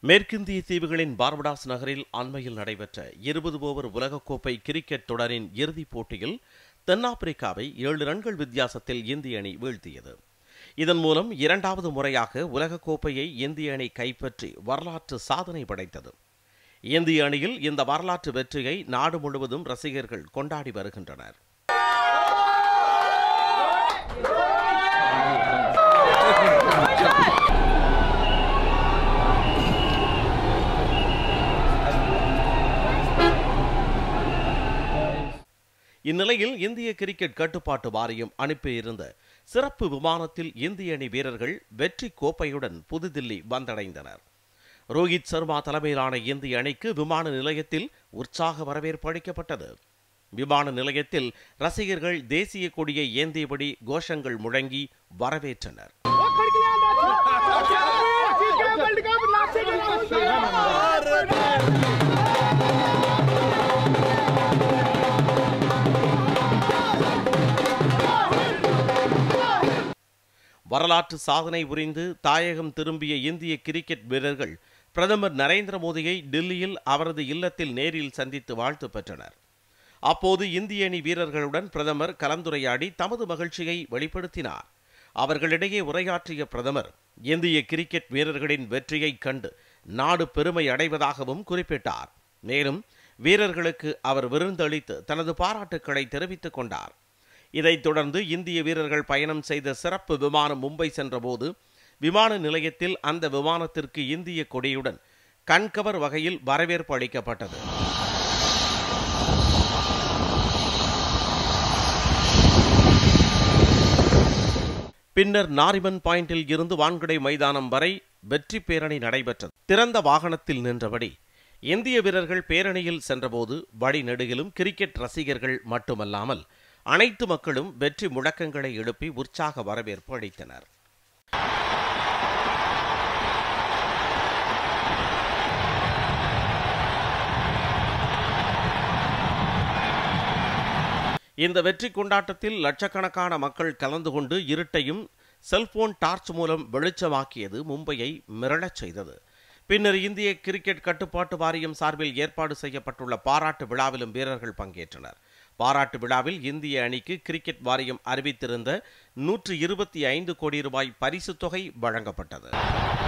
மேற்கிந்திய தீவுகளின் பார்படாஸ் நகரில் அண்மையில் நடைபெற்ற இருபது ஓவர் உலகக்கோப்பை கிரிக்கெட் தொடரின் இறுதிப் போட்டியில் தென்னாப்பிரிக்காவை ஏழு ரன்கள் வித்தியாசத்தில் இந்திய அணி வீழ்த்தியது இதன் மூலம் இரண்டாவது முறையாக உலகக்கோப்பையை இந்திய அணி கைப்பற்றி வரலாற்று சாதனை படைத்தது இந்திய அணியில் இந்த வரலாற்று வெற்றியை நாடு முழுவதும் ரசிகர்கள் கொண்டாடி வருகின்றனர் இந்நிலையில் இந்திய கிரிக்கெட் கட்டுப்பாட்டு வாரியம் அனுப்பியிருந்த சிறப்பு விமானத்தில் இந்திய அணி வீரர்கள் வெற்றி கோப்பையுடன் புதுதில்லி வந்தடைந்தனர் ரோஹித் சர்மா தலைமையிலான இந்திய அணிக்கு விமான நிலையத்தில் உற்சாக வரவேற்பு அளிக்கப்பட்டது விமான நிலையத்தில் ரசிகர்கள் தேசிய கொடியை ஏந்தியபடி கோஷங்கள் முழங்கி வரவேற்றனர் ਉਹ ਖੜਕੀਆਂ ਦਾ ਠੀਕ ਹੈ ਵਰਲਡ ਕੱਪ ਲਾਸਟ வரலாற்று சாதனை புரிந்து தாயகம் திரும்பிய இந்திய கிரிக்கெட் வீரர்கள் பிரதமர் நரேந்திர மோடியை டில்லியில் அவரது இல்லத்தில் நேரில் சந்தித்து வாழ்த்து பெற்றனர் அப்போது இந்திய அணி வீரர்களுடன் பிரதமர் கலந்துரையாடி தமது மகிழ்ச்சியை வெளிப்படுத்தினார் அவர்களிடையே உரையாற்றிய பிரதமர் இந்திய கிரிக்கெட் வீரர்களின் வெற்றியைக் கண்டு நாடு பெருமை அடைவதாகவும் குறிப்பிட்டார் மேலும் வீரர்களுக்கு அவர் விருந்தளித்து தனது பாராட்டுக்களை தெரிவித்துக் கொண்டார் இதைத் தொடர்ந்து இந்திய வீரர்கள் பயணம் செய்த சிறப்பு விமானம் மும்பை சென்றபோது விமான நிலையத்தில் அந்த விமானத்திற்கு இந்திய கொடியுடன் கண்கவர் வகையில் வரவேற்பு அளிக்கப்பட்டது பின்னர் நாரிமன் பாயிண்டில் இருந்து வான்கடை மைதானம் வரை வெற்றி பேரணி நடைபெற்றது திறந்த வாகனத்தில் நின்றபடி இந்திய வீரர்கள் பேரணியில் சென்றபோது வழிநெடுகிலும் கிரிக்கெட் ரசிகர்கள் மட்டுமல்லாமல் அனைத்து மக்களும் வெற்றி முழக்கங்களை எழுப்பி உற்சாக வரவேற்பு அளித்தனர் இந்த வெற்றி கொண்டாட்டத்தில் லட்சக்கணக்கான மக்கள் கலந்து கொண்டு இருட்டையும் செல்போன் டார்ச் மூலம் வெளிச்சமாக்கியது மும்பையை மிரளச் செய்தது பின்னர் இந்திய கிரிக்கெட் கட்டுப்பாட்டு வாரியம் சார்பில் ஏற்பாடு செய்யப்பட்டுள்ள பாராட்டு விழாவிலும் வீரர்கள் பங்கேற்றனர் பாராட்டு விழாவில் இந்திய அணிக்கு கிரிக்கெட் வாரியம் அறிவித்திருந்த நூற்று இருபத்தி ஐந்து கோடி ரூபாய் பரிசுத் தொகை வழங்கப்பட்டது